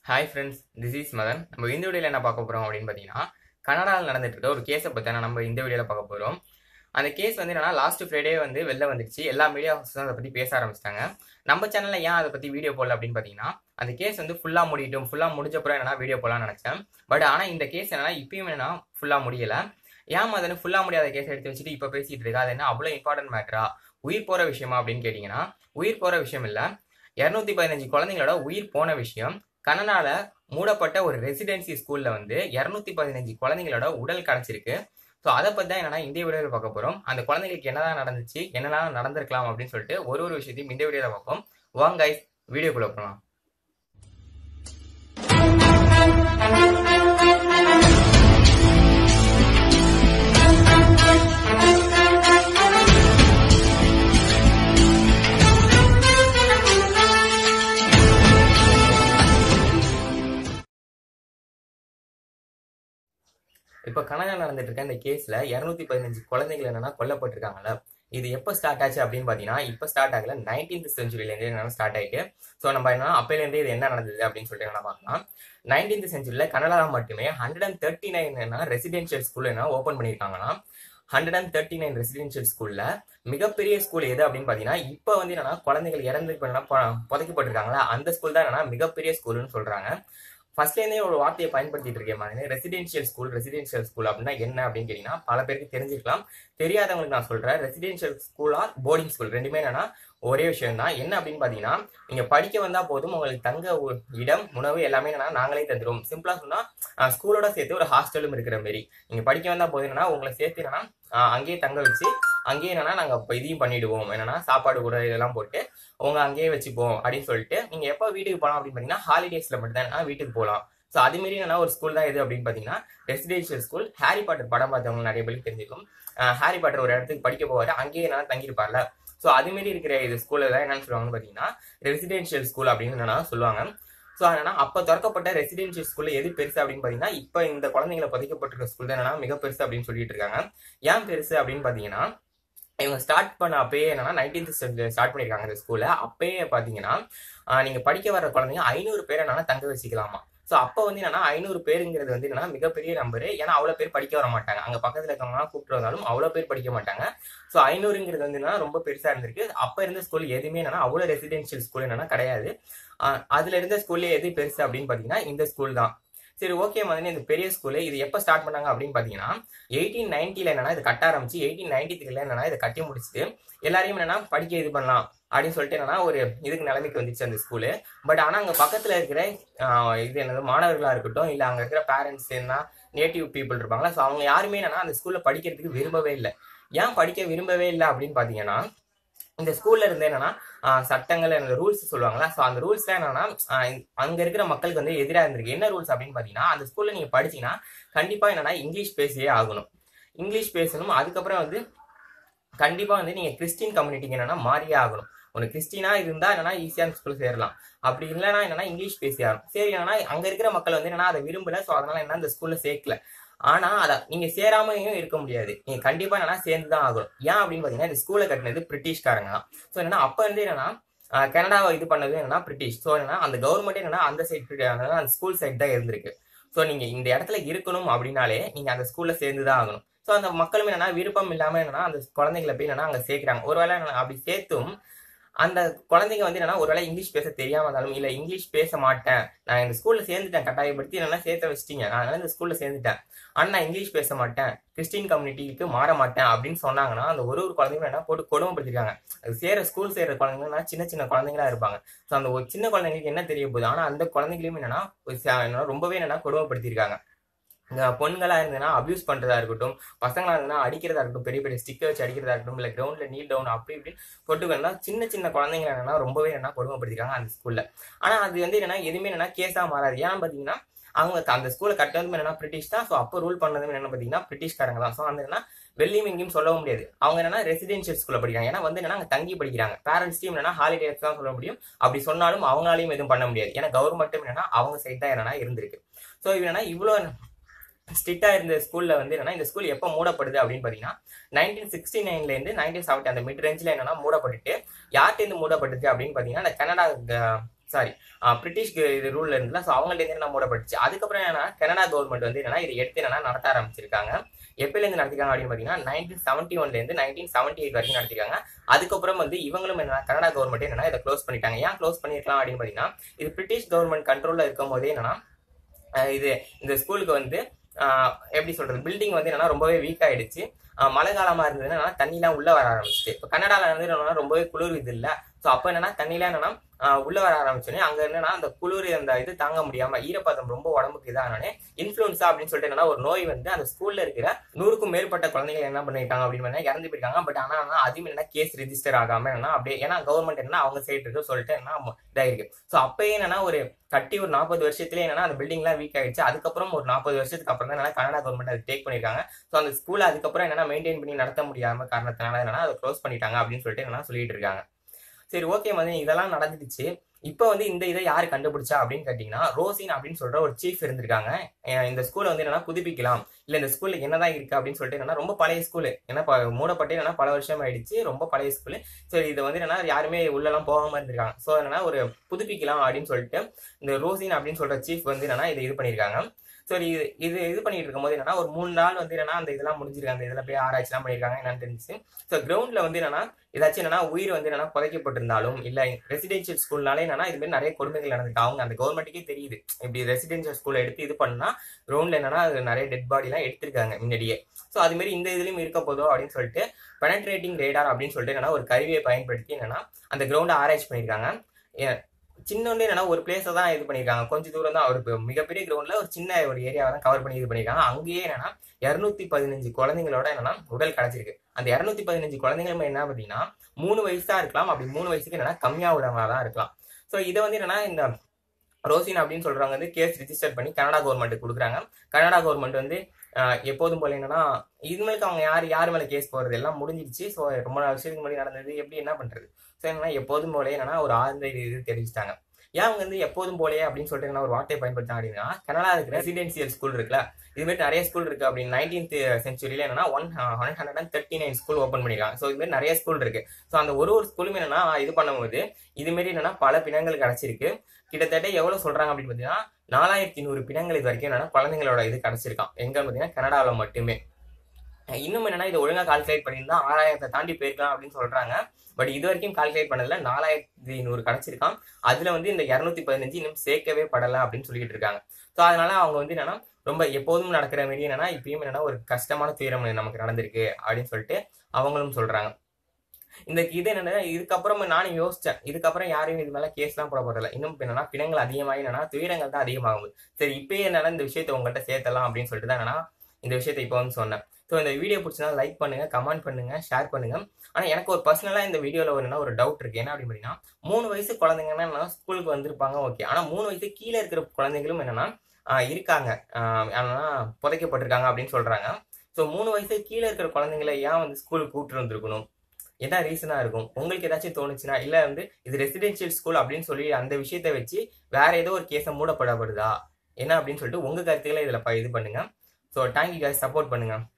hi friends this is Madan நம்ம இந்த வீடியோவில் என்ன பார்க்க போகிறோம் அப்படின்னு பார்த்தீங்கன்னா கனடாவில் நடந்துட்டு இருக்க ஒரு கேஸை பற்றி நம்ம இந்த வீடியோவில் பார்க்க போகிறோம் அந்த கேஸ் வந்து என்னன்னா லாஸ்ட் ஃப்ரைடே வந்து வெளில வந்துடுச்சு எல்லா மீடியா ஹவுஸும் அதை பற்றி பேச ஆரம்பிச்சிட்டாங்க நம்ம சேனலில் ஏன் அதை பற்றி வீடியோ போடல அப்படின்னு பார்த்தீங்கன்னா அந்த கேஸ் வந்து ஃபுல்லாக முடியட்டும் ஃபுல்லாக முடிஞ்சப்பறம் என்னன்னா வீடியோ போடலாம்னு நினச்சேன் பட் ஆனால் இந்த கேஸ் என்னன்னா இப்பயும் என்னன்னா ஃபுல்லாக முடியல ஏன் மதன் ஃபுல்லாக முடியாத கேஸ் எடுத்து வச்சுட்டு இப்போ பேசிட்டு இருக்கா அது என்ன அவ்வளோ இம்பார்ட்டன்ட் மேட்டரா உயிர் போகிற விஷயமா அப்படின்னு கேட்டிங்கன்னா உயிர் போகிற விஷயம் இல்லை இரநூத்தி பதினஞ்சு குழந்தைங்களோட உயிர் போன விஷயம் கனடால மூடப்பட்ட ஒரு ரெசிடென்சி ஸ்கூல்ல வந்து இரநூத்தி பதினஞ்சு குழந்தைங்களோட உடல் கிடைச்சிருக்கு ஸோ அதை பற்றி தான் என்னன்னா இந்த வீடியோவில் பார்க்க போகிறோம் அந்த குழந்தைங்களுக்கு என்னதான் நடந்துச்சு என்னெல்லாம் நடந்திருக்கலாம் அப்படின்னு சொல்லிட்டு ஒரு ஒரு விஷயத்தையும் இந்த வீடியோவில் பார்ப்போம் வாங்க guys வீடியோக்குள்ள போகலாம் இப்போ கனடா நடந்துட்டு இருக்க இந்த கேஸ்ல இரநூத்தி பதினஞ்சு குழந்தைகள் என்னன்னா கொல்லப்பட்டிருக்காங்கல்ல இது எப்போ ஸ்டார்ட் ஆச்சு அப்படின்னு பார்த்தீங்கன்னா இப்போ ஸ்டார்ட் ஆகல நைன்டீன்த் செஞ்சுரியிலேருந்து என்னன்னா ஸ்டார்ட் ஆயிட்டு ஸோ நம்ம என்ன அப்பையிலேருந்தே இது என்ன நடந்தது அப்படின்னு சொல்லிட்டு என்ன பார்க்கலாம் நைன்டீன்த் செஞ்சுரியில் கனடாவில் மட்டுமே ஹண்ட்ரட் அண்ட் தேர்ட்டி நைன் என்ன ரெசிடென்ஷியல் ஸ்கூல் என்ன ஓப்பன் பண்ணியிருக்காங்கன்னா hundred and thirty nine residential ஸ்கூல்ல மிகப்பெரிய ஸ்கூல் எது அப்படின்னு பார்த்தீங்கன்னா இப்போ வந்து என்னன்னா குழந்தைகள் இறந்து இப்போ என்னன்னா பொ- புதைக்கப்பட்டிருக்காங்களா அந்த ஸ்கூல் தான் என்னன்னா மிகப்பெரிய ஸ்கூல்னு சொல்றாங்க ஃபர்ஸ்ட்லேருந்தே ஒரு வார்த்தையை பயன்படுத்திட்டு இருக்கேன் மாதிரி ரெசிடென்ஷியல் ஸ்கூல் ரெசிடென்ஷியல் ஸ்கூல் அப்படின்னா என்ன அப்படின்னு கேட்டீங்கன்னா பல பேருக்கு தெரிஞ்சிருக்கலாம் தெரியாதவங்களுக்கு நான் சொல்றேன் residential school or boarding school ரெண்டுமே என்னன்னா ஒரே விஷயம் தான் என்ன அப்படின்னு பார்த்தீங்கன்னா நீங்க படிக்க வந்தா போதும் உங்களுக்கு தங்க உ- இடம் உணவு எல்லாமே என்னன்னா நாங்களே தந்துடும் சிம்பிளா சொன்னா அஹ், ஸ்கூலோட சேர்த்து ஒரு ஹாஸ்டலும் இருக்கிற மாதிரி நீங்க படிக்க வந்தா போதும் என்னன்னா உங்களை சேர்த்து என்னன்னா அஹ், அங்கேயே தங்க வச்சு அங்கேயே என்னன்னா நாங்க இப்போ இதையும் பண்ணிடுவோம் என்னன்னா சாப்பாடு கூட இதெல்லாம் போட்டு உங்க அங்கேயே வச்சுப்போம் அப்படின்னு சொல்லிட்டு நீங்க எப்போ வீட்டுக்கு போகலாம் அப்படின்னு பார்த்தீங்கன்னா ஹாலிடேஸ்ல மட்டும் தான் என்னன்னா வீட்டுக்கு போகலாம் ஸோ அது மாரி என்னன்னா ஒரு ஸ்கூல் தான் எது அப்படின்னு பார்த்தீங்கன்னா ரெசிடென்ஷியல் ஸ்கூல் ஹாரி பாட்டர் படம் பார்த்தவங்க நிறைய பேருக்கு தெரிஞ்சிருக்கும் அஹ் ஹாரி பாட்டர் ஒரு இடத்துக்கு படிக்க போவாரு அங்கேயே என்னன்னா தங்கியிருப்பார்ல ஸோ அது மாரி இருக்கிற இது ஸ்கூல்ல தான் என்னன்னு சொல்லுவாங்கன்னு பார்த்தீங்கன்னா ரெசிடென்ஷியல் ஸ்கூல் அப்படின்னு என்னன்னா சொல்லுவாங்க ஸோ என்னன்னா அப்போ திறக்கப்பட்ட ரெசிடென்ஷியல் ஸ்கூல்ல எது பெருசு அப்படின்னு பார்த்தீங்கன்னா இப்போ இந்த குழந்தைங்களை புதைக்கப்பட்டிருக்க ஸ்கூல் தான் என்னன்னா மிக பெருசு அப்படின்னு சொல்லிட்டு இருக்காங்க ஏன் பெருசு அப்படின்னு பார்த்தீங்கன்னா இவங்க ஸ்டார்ட் பண்ண அப்பயே என்னன்னா நைன்டீன்த் ஸ்டார்ட் பண்ணியிருக்காங்க இந்த ஸ்கூல்ல அப்பயே பார்த்தீங்கன்னா ஆஹ் நீங்க படிக்க வர குழந்தைங்க ஐநூறு பேர் என்னன்னா தங்க வச்சுக்கலாமா ஸோ அப்போ வந்து என்னன்னா ஐநூறு பேருங்கிறது வந்து என்னன்னா மிகப்பெரிய நம்பர் ஏன்னா அவ்வளோ பேர் படிக்க வர மாட்டாங்க அங்கே பக்கத்தில் இருக்கவங்கலாம் கூப்பிட்டு வந்தாலும் அவ்வளோ பேர் படிக்க மாட்டாங்க ஸோ ஐநூறுங்கிறது வந்து என்னன்னா ரொம்ப பெருசாக இருந்திருக்கு அப்போ இருந்த ஸ்கூல் எதுவுமே என்னன்னா அவ்வளோ ரெசிடென்ஷியல் ஸ்கூல் என்னன்னா கிடையாது ஆஹ் அதுல இருந்த ஸ்கூல்லே எது பெருசு அப்படின்னு பார்த்தீங்கன்னா இந்த ஸ்கூல் தான் சரி ஓகே மாதிரி இந்த பெரிய ஸ்கூலு இது எப்போ ஸ்டார்ட் பண்ணாங்க அப்படின்னு பார்த்தீங்கன்னா எயிட்டீன் நைன்ட்டில என்னன்னா இது கட்ட ஆரம்பிச்சு எயிட்டீன் நைன்டி த்ரீல என்னன்னா இதை கட்டி முடிச்சுட்டு எல்லாரையும் என்னன்னா படிக்க இது பண்ணலாம் அப்படின்னு சொல்லிட்டு என்னன்னா ஒரு இதுக்கு நிலைமைக்கு வந்துச்சு அந்த ஸ்கூலு பட் ஆனால் அங்கே பக்கத்தில் இருக்கிற ஆஹ், இது என்னது மாணவர்களாக இருக்கட்டும் இல்லை அங்கே இருக்கிற பேரண்ட்ஸ் என்ன நேட்டிவ் பீப்புள் இருப்பாங்களா ஸோ அவங்க யாருமே என்னன்னா அந்த ஸ்கூலில் படிக்கிறதுக்கு விரும்பவே இல்லை ஏன் படிக்க விரும்பவே இல்லை அப்படின்னு பார்த்தீங்கன்னா இந்த ஸ்கூல்ல இருந்து என்னன்னா ஆஹ், சட்டங்கள் அந்த ரூல்ஸ் சொல்லுவாங்களா ஸோ அந்த ரூல்ஸ்லாம் என்னன்னா ஆஹ், இந்த- அங்க இருக்கிற மக்களுக்கு வந்து எதிராக இருந்திருக்கு என்ன ரூல்ஸ் அப்படின்னு பார்த்தீங்கன்னா அந்த ஸ்கூல்ல நீங்க படிச்சீங்கன்னா கண்டிப்பா என்னன்னா இங்கிலீஷ் பேசியே ஆகணும் இங்கிலீஷ் பேசணும் அதுக்கப்புறம் வந்து கண்டிப்பா வந்து நீங்க கிறிஸ்டின் கம்யூனிட்டிக்கு என்னன்னா மாறியே ஆகணும் உனக்கு கிறிஸ்டினா இருந்தா என்னன்னா ஈஸியான ஸ்கூல் சேரலாம் அப்படி இல்லைன்னா என்னன்னா இங்கிலீஷ் பேசி ஆகணும் சரி என்னன்னா அங்க இருக்கிற மக்கள் வந்து என்னன்னா அதை விரும்பல ஸோ அதனால என்ன இந்த ஸ்கூல்ல சேர்க்கல ஆனா அத நீங்க சேராமையும் இருக்க முடியாது நீங்க கண்டிப்பா என்னன்னா சேர்ந்து தான் ஆகணும் ஏன் அப்படின்னு பாத்தீங்கன்னா இந்த ஸ்கூலை கட்டினது பிரிட்டிஷ்காரங்க தான் ஸோ என்னன்னா அப்ப இருந்து என்னன்னா ஆஹ், கனடாவை இது பண்ணது என்னன்னா பிரிட்டிஷ் ஸோ என்னன்னா அந்த கவர்மெண்ட் என்னன்னா அந்த சைட் அந்த ஸ்கூல் சைட் தான் இருந்திருக்கு ஸோ நீங்க இந்த இடத்துல இருக்கணும் அப்படின்னாலே நீங்க அந்த ஸ்கூல்ல சேர்ந்து தான் ஆகணும் ஸோ அந்த மக்களும் என்னன்னா விருப்பம் இல்லாம என்னன்னா அந்த குழந்தைங்களை போய் என்னன்னா அங்க சேர்க்கிறாங்க ஒருவேளை என்னன்னா அப்படி சேர்த்தும் அந்த குழந்தைங்க வந்து என்னன்னா ஒருவேளை இங்கிலீஷ் பேச தெரியாம இருந்தாலும் இல்ல இங்கிலீஷ் பேச மாட்டேன் நான் இந்த ஸ்கூல்ல சேர்ந்துட்டேன் கட்டாயப்படுத்தி என்னன்னா சேர்த்த வச்சிட்டீங்க நான் அதனால இந்த ஸ்கூல்ல சேர்ந்துட்டேன் ஆனா நான் இங்கிலீஷ் பேச மாட்டேன் கிறிஸ்டின் கம்யூனிட்டிக்கு மாற மாட்டேன் அப்படின்னு சொன்னாங்கன்னா அந்த ஒரு ஒரு குழந்தைங்களும் என்ன போட்டு கொடுமைப்படுத்திருக்காங்க அது சேர ஸ்கூல் சேர்ற குழந்தைங்கன்னா சின்ன சின்ன குழந்தைங்களா இருப்பாங்க ஸோ அந்த ஒரு சின்ன குழந்தைங்களுக்கு என்ன தெரிய போகுது ஆனா அந்த குழந்தைகளையும் என்னன்னா ஒரு ச- என்னன்னா ரொம்பவே என்னன்னா கொடுமைப்படுத்திருக்காங்க இந்த பொண்களா இருந்ததுன்னா அபியூஸ் பண்றதா இருக்கட்டும் பசங்களா இருந்தா அடிக்கிறதா இருக்கட்டும் பெரிய பெரிய ஸ்டிக்கர் வச்சு அடிக்கிறதா இருக்கட்டும் இல்ல கிரவுண்ட்ல நீல் டவுன் அப்படி இப்படி போட்டுக்கணும்னா சின்ன சின்ன குழந்தைங்க என்னன்னா ரொம்பவே என்ன கொடுமைப்படுத்திருக்காங்க அந்த ஸ்கூல்ல ஆனா அது வந்து என்னன்னா எதுவுமே என்னன்னா கேஸா மாறாது ஏன்னா பாத்தீங்கன்னா அவங்க அந்த ஸ்கூலை கட்டதும் என்னன்னா பிரிட்டிஷ் தான் ஸோ அப்போ ரூல் பண்ணதும் என்ன பாத்தீங்கன்னா பிரிட்டிஷ்காரங்க தான் ஸோ அந்த என்னன்னா வெள்ளியும் எங்கேயும் சொல்லவும் முடியாது அவங்க என்னன்னா ரெசிடென்ஷியல் ஸ்கூல்ல படிக்கிறாங்க ஏன்னா வந்து என்னன்னா அங்க தங்கி படிக்கிறாங்க பேரண்ட்ஸ் டீம் என்னன்னா ஹாலிடேஸ் தான் சொல்ல முடியும் அப்படி சொன்னாலும் அவங்களாலையும் எதுவும் பண்ண முடியாது ஏன்னா கவர்மெண்ட்டும் என்னன்னா அவங்க சைட் தான் என்னன்னா இருந்திருக்கு ஸோ என்னன்னா இவ்வளோ ஸ்ட்ரிக்டா இருந்த ஸ்கூல்ல வந்து என்னன்னா இந்த ஸ்கூல் எப்போ மூடப்படுது அப்படின்னு பாத்தீங்கன்னா நைன்டீன் சிக்ஸ்டி நைன்ல இருந்து நைன்டீன் செவன்டி அந்த மிட் ரேஞ்சில் என்னன்னா மூடப்பட்டுட்டு யார்கிட்ட இருந்து மூடப்பட்டுச்சு அப்படின்னு பாத்தீங்கன்னா இந்த கனடா சாரி பிரிட்டிஷ் இது ரூல்ல இருந்துல ஸோ அவங்கள்ட்ட இருந்து நம்ம மூடப்பட்டுச்சு அதுக்கப்புறம் என்னன்னா கனடா கவர்மெண்ட் வந்து என்னன்னா இதை எடுத்து என்னன்னா நடத்த ஆரம்பிச்சிருக்காங்க எப்பயிலேருந்து நடத்திருக்காங்க அப்படின்னு பார்த்தீங்கன்னா நைன்டீன் செவன்ட்டி ஒன்லேருந்து நைன்டீன் செவன்ட்டி எயிட் வரைக்கும் நடத்திருக்காங்க அதுக்கப்புறம் வந்து இவங்களும் என்ன கனடா கவர்மெண்ட் என்னன்னா இதை க்ளோஸ் பண்ணிட்டாங்க ஏன் க்ளோஸ் பண்ணிருக்கலாம் அப்படின்னு பார்த்தீங்கன்னா இது பிரிட்டிஷ் கவர்மெண்ட் கண்ட்ரோலில் இருக்கும் போதே என்னன்னா அஹ் இது இந்த ஸ்கூலுக்கு வந்து ஆஹ் எப்படி சொல்றது பில்டிங் வந்து என்னன்னா ரொம்பவே வீக் ஆயிடுச்சு ஆஹ் மழை காலமா இருந்ததுன்னா தண்ணிலாம் உள்ள வர ஆரம்பிச்சிச்சு இப்போ கன்னடால வந்து என்னன்னா ரொம்பவே குளிர் இது இல்ல ஸோ அப்போ என்னன்னா தண்ணிலாம் என்னன்னா ஆஹ் உள்ள வர ஆரம்பிச்சோடனே அங்க என்னன்னா அந்த குளிர் அந்த இது தாங்க முடியாம ஈரப்பதம் ரொம்ப உடம்புக்கு இதானே இன்ஃபுளுன்ஸா அப்படின்னு சொல்லிட்டு என்னன்னா ஒரு நோய் வந்து அந்த ஸ்கூல்ல இருக்கிற நூறுக்கும் மேற்பட்ட குழந்தைகள் என்ன பண்ணிருக்காங்க அப்படின்னு பார்த்தா இறந்து போயிருக்காங்க பட் ஆனா ஆனா அதுவும் என்ன கேஸ் ரெஜிஸ்டர் ஆகாம என்னன்னா அப்படியே ஏன்னா கவர்மெண்ட் என்ன அவங்க சைடு இருக்கு சொல்லிட்டு என்ன இதாயிருக்கு ஸோ அப்பயே என்னன்னா ஒரு கட்டி ஒரு நாற்பது வருஷத்துல என்னன்னா அந்த பில்டிங்லாம் வீக் ஆயிடுச்சு அதுக்கப்புறம் ஒரு நாற்பது வருஷத்துக்கு அப்புறம் தான் என்னன்னா கனடா கவர்மெண்ட் அதை டேக் பண்ணிருக்காங்க ஸோ அந்த ஸ்கூலை அதுக்கப்புறம் என்னன்னா மெயின்டைன் பண்ணி நடத்த முடியாம காரணத்தினால என்னன்னா அதை க்ளோஸ் பண்ணிட்டாங்க அப்படின்னு சொல்லிட்டு என்னன்னா சொல்லிட்டு இருக்காங்க சரி ஓகே வந்து இதெல்லாம் நடந்துடுச்சு இப்போ வந்து இந்த இதை யார் கண்டுபிடிச்சா அப்படின்னு கேட்டிங்கன்னா ரோசின் அப்படின்னு சொல்ற ஒரு சீஃப் இருந்திருக்காங்க அஹ் இந்த ஸ்கூலை வந்து என்னன்னா புதுப்பிக்கலாம் இல்ல இந்த ஸ்கூல்ல என்னதான் இருக்கு அப்படின்னு சொல்லிட்டு என்னன்னா ரொம்ப பழைய ஸ்கூலு ஏன்னா ப- மூடப்பட்டு என்னன்னா பல வருஷம் ஆயிடுச்சு ரொம்ப பழைய ஸ்கூலு சரி இதை வந்து என்னன்னா யாருமே உள்ளெல்லாம் போகாம இருந்திருக்காங்க ஸோ என்னன்னா ஒரு புதுப்பிக்கலாம் அப்படின்னு சொல்லிட்டு இந்த ரோசின் அப்படின்னு சொல்ற சீஃப் வந்து என்னன்னா இதை இது பண்ணியிருக்காங்க சரி இது இது இது பண்ணிட்டு இருக்கும்போது என்னன்னா ஒரு மூணு நாள் வந்து என்னன்னா அந்த இதெல்லாம் முடிஞ்சிருக்கு அந்த இதெல்லாம் போய் ஆராய்ச்சிலாம் பண்ணியிருக்காங்க என்னன்னு தெரிஞ்சு ஸோ கிரவுண்ட்ல வந்து என்னன்னா ஏதாச்சும் என்னன்னா உயிர் வந்து என்னன்னா புதைக்கப்பட்டிருந்தாலும் இல்ல ரெசிடென்ஷியல் ஸ்கூல்னாலே என்னன்னா இது மாதிரி நிறைய கொடுமைகள் நடந்திருக்கு அவங்க அந்த கவர்மெண்ட்டுக்கே தெரியுது இப்படி ரெசிடென்ஷியல் ஸ்கூல்ல எடுத்து இது பண்ணா கிரவுண்ட்ல என்னன்னா அது நிறைய டெட் பாடி எல்லாம் எடுத்திருக்காங்க முன்னாடியே ஸோ அது மாதிரி இந்த இதுலயும் இருக்க போதோ அப்படின்னு சொல்லிட்டு பெனட்ரேட்டிங் ரேடார் அப்படின்னு சொல்லிட்டு என்னன்னா ஒரு கருவியை பயன்படுத்தி என்னன்னா அந்த கிரவுண்டை ஆராய்ச்சி பண்ணியிருக்காங்க ஏ- சின்னோண்டு என்னன்னா ஒரு பிளேஸை தான் இது பண்ணியிருக்காங்க கொஞ்சம் தூரம் தான் ஒரு பெ- மிகப்பெரிய கிரவுண்ட்ல ஒரு சின்ன ஒரு ஏரியாவை தான் கவர் பண்ணி இது பண்ணியிருக்காங்க அங்கேயே என்னன்னா இரநூத்தி பதினஞ்சு குழந்தைங்களோட என்னன்னா உடல் கிடைச்சிருக்கு அந்த இரநூத்தி பதினஞ்சு குழந்தைங்களுமே என்ன பார்த்தீங்கன்னா மூணு வயசு தான் இருக்கலாம் அப்படி மூணு வயசுக்கு என்னன்னா கம்மியா உள்ளவங்களா தான் இருக்கலாம் ஸோ இதை வந்து என்னன்னா இந்த ரோசின் அப்படின்னு சொல்றவங்க வந்து கேஸ் ரிஜிஸ்டர் பண்ணி கனடா கவர்மெண்ட் கொடுக்குறாங்க கனடா கவர்மெண்ட் வந்து ஆஹ், எப்போதும் போல என்னன்னா இதுமேலுக்கு அவங்க யார் யார் மேல கேஸ் போறது எல்லாம் முடிஞ்சிருச்சு ஸோ ரொம்ப நாள் வருஷத்துக்கு முன்னாடி நடந்தது எப்படி என்ன பண்றது ஸோ என்னன்னா எப்போதும் போலே என்னன்னா ஒரு ஆழ்ந்த இது இது தெரிவிச்சிட்டாங்க ஏன் அவங்க வந்து எப்போதும் போலே அப்படின்னு சொல்லிட்டு என்ன ஒரு வார்த்தையை பயன்படுத்தாங்க அப்படின்னா கனடா இருக்கிற ரெசிடென்சியல் ஸ்கூல் இருக்குல்ல இது மாதிரி நிறைய ஸ்கூல் இருக்கு அப்படின்னு நைன்டீன்த் சென்ச்சுரியில என்னன்னா one one hundred and thirty nine school open பண்ணிருக்காங்க ஸோ இது மாதிரி நிறைய ஸ்கூல் இருக்கு ஸோ அந்த ஒரு ஒரு ஸ்கூலும் என்னன்னா இது பண்ணும்போது இது மாதிரி என்னன்னா பல பிணங்கள் கிடைச்சிருக்கு கிட்டத்தட்ட எவ்வளவு சொல்றாங்க அப்படின்னு பார்த்தீங்கன்னா நாலாயிரத்தி நூறு பிணங்கள் இது வரைக்கும் என்னன்னா குழந்தைங்களோட இது கிடைச்சிருக்கான் எங்க பார்த்தீங்கன்னா கனடாவில் மட்டுமே இன்னும் என்னன்னா இதை ஒழுங்கா கால்குலேட் பண்ணியிருந்தா ஆறாயிரத்தை தாண்டி போயிருக்கலாம் அப்படின்னு சொல்றாங்க பட் இது வரைக்கும் கால்குலேட் பண்ணதுல நாலாயிரத்தி நூறு கிடைச்சிருக்கான் அதுல வந்து இந்த இரநூத்தி பதினஞ்சு இன்னும் சேர்க்கவே படல அப்படின்னு சொல்லிட்டு இருக்காங்க ஸோ அதனால அவங்க வந்து என்னன்னா ரொம்ப எப்போதும் நடக்கிற மாரி என்னன்னா இப்பயும் என்னன்னா ஒரு கஷ்டமான துயரம் நமக்கு நடந்திருக்கு அப்படின்னு சொல்லிட்டு அவங்களும் சொல்றாங்க இந்த இது என்னன்னா இதுக்கப்புறம் நானும் யோசிச்சேன் இதுக்கப்புறம் யாரையும் இது மேல கேஸ்லாம் போட போறதில்ல இன்னும் இப்ப என்னன்னா பிணங்கள் அதிகமாகி என்னன்னா துயரங்கள் தான் அதிகமாகும் சரி இப்பயே என்னால இந்த விஷயத்த உங்கள்கிட்ட சேர்த்தலாம் அப்படின்னு சொல்லிட்டு தான் என்னன்னா இந்த விஷயத்த இப்போ வந்து சொன்னேன் ஸோ இந்த வீடியோ பிடிச்சா லைக் பண்ணுங்க கமெண்ட் பண்ணுங்க ஷேர் பண்ணுங்க ஆனா எனக்கு ஒரு பர்சனலா இந்த வீடியோல ஒரு என்ன ஒரு டவுட் இருக்கு என்ன அப்படின்னு பார்த்தீங்கன்னா மூணு வயசு குழந்தைங்கன்னா என்னன்னா ஸ்கூலுக்கு வந்திருப்பாங்க ஓகே ஆனா மூணு வயசு கீழே இருக்கிற குழந்தைகளும் என்னன்னா ஆஹ் இருக்காங்க ஆஹ் ஆனா புதைக்கப்பட்டிருக்காங்க அப்படின்னு சொல்றாங்க ஸோ மூணு வயசு கீழே இருக்கிற குழந்தைங்களை ஏன் வந்து ஸ்கூலுக்கு கூப்பிட்டு வந்திருக்கணும் என்ன ரீசனா இருக்கும் உங்களுக்கு ஏதாச்சும் தோணுச்சுன்னா இல்ல வந்து இது ரெசிடென்ஷியல் ஸ்கூல் அப்படின்னு சொல்லி அந்த விஷயத்த வச்சு வேற ஏதோ ஒரு கேஸை மூடப்படப்படுதா என்ன அப்படின்னு சொல்லிட்டு உங்க கருத்துக்களை இதுல ப- இது பண்ணுங்க ஸோ தேங்க்யூ guys சப்போர்ட் பண்ணுங்க